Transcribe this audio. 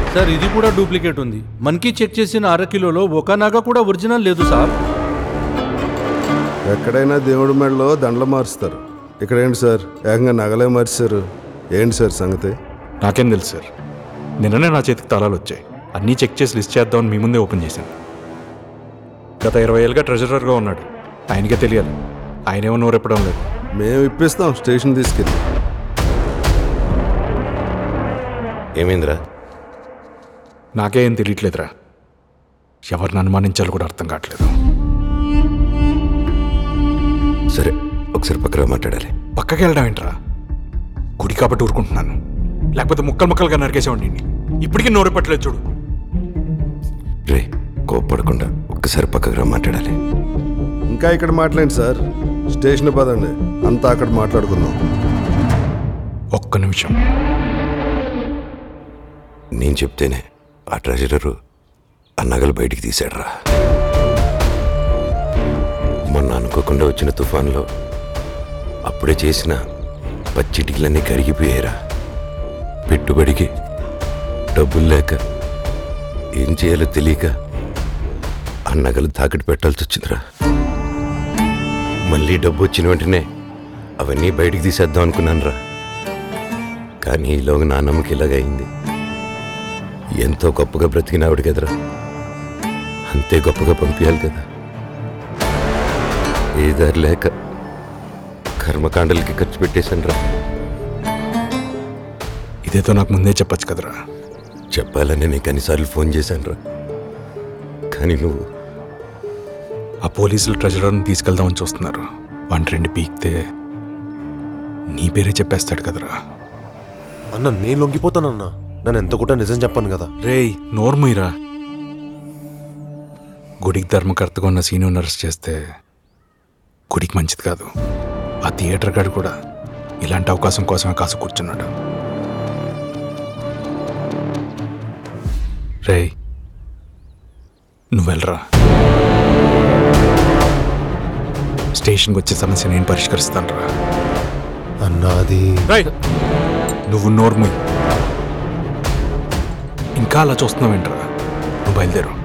sir ఇది కూడా duplicate ఉంది మనకి చెక్ చేసిన అర కిలోలో ఒక నగ కూడా ఒరిజినల్ లేదు సార్ ఎక్కడైనా దేవుడి మెడలో దండలు మారుస్తారు ఇక్కడ ఏంటి సార్ ఏకంగా నగలే మార్చారు ఏంటి సార్ సంగతి నాకేం తెలుసు సార్ నిన్ననే నా చేతికి తాళాలు వచ్చాయి అన్నీ చెక్ చేసి లిస్ట్ చేద్దామని మీ ముందే ఓపెన్ చేశాను గత ఇరవై ఏళ్ళుగా ట్రెజరర్గా ఉన్నాడు ఆయనకే తెలియాలి ఆయనేమో నోరెప్పడం లేదు మేము ఇప్పిస్తాం స్టేషన్ తీసుకెళ్ళి ఏమైందిరా నాకే ఏం తెలియట్లేదురా ఎవరిని అనుమానించాలో కూడా అర్థం కావట్లేదు సరే ఒకసారి పక్కన మాట్లాడాలి పక్కకి వెళ్ళడం ఏంట్రా గుడి కాబట్టి ఊరుకుంటున్నాను లేకపోతే ముక్కలు ముక్కలుగా నరికేసేవాడిని ఇప్పటికీ నోరెప్పట్లేదు చూడు రే కోప్పడకుండా ఒక్కసారి పక్కకు రా మాట్లాడాలి ఇంకా ఇక్కడ మాట్లాడండి సార్ స్టేషన్ పదండి అంతా అక్కడ మాట్లాడుకుందాం ఒక్క నిమిషం నేను చెప్తేనే ఆ ట్రెజరరు ఆ నగలు బయటికి తీశాడురా మొన్న అనుకోకుండా వచ్చిన తుఫాన్లో అప్పుడే చేసిన పచ్చిటికలన్నీ కరిగిపోయారా పెట్టుబడికి డబ్బులు లేక ఏం చేయాలో తెలియక ఆ నగలు తాకట్టు పెట్టాల్సి వచ్చిందిరా మళ్ళీ డబ్బు వచ్చిన వెంటనే అవన్నీ బయటికి తీసేద్దాం అనుకున్నాను రా కానీ ఈలోగా నా నమ్మకం ఇలాగైంది ఎంతో గొప్పగా బ్రతికినావిడ కదరా అంతే గొప్పగా పంపించాలి కదా ఏ దారి లేక కర్మకాండలకి ఖర్చు పెట్టేశాను రా ఇదేదో నాకు ముందే చెప్పొచ్చు కదరా చెప్పాలని నీకు అన్నిసార్లు ఫోన్ చేశాను రా కానీ నువ్వు ఆ పోలీసులు ట్రెజరర్ని తీసుకెళ్దామని చూస్తున్నారు వన్ రెండు పీక్తే నీ పేరే చెప్పేస్తాడు కదరా అన్న నేను లొంగిపోతానన్నా నన్ను ఎంత కూడా నిజం చెప్పాను కదా రేయ్ నోర్ముయిరా గుడికి ధర్మకర్తగా ఉన్న సీనియర్ నర్స్ చేస్తే గుడికి మంచిది కాదు ఆ థియేటర్ గాడు కూడా ఇలాంటి అవకాశం కోసమే కాసు కూర్చున్నాడు రేయ్ నువ్వెళ్ళరా స్టేషన్కి వచ్చే సమస్య నేను పరిష్కరిస్తాను రా అన్నా అది నువ్వు నోర్ముయ్ ఇంకా అలా చూస్తున్నావేంట్రా నువ్వు బయలుదేరు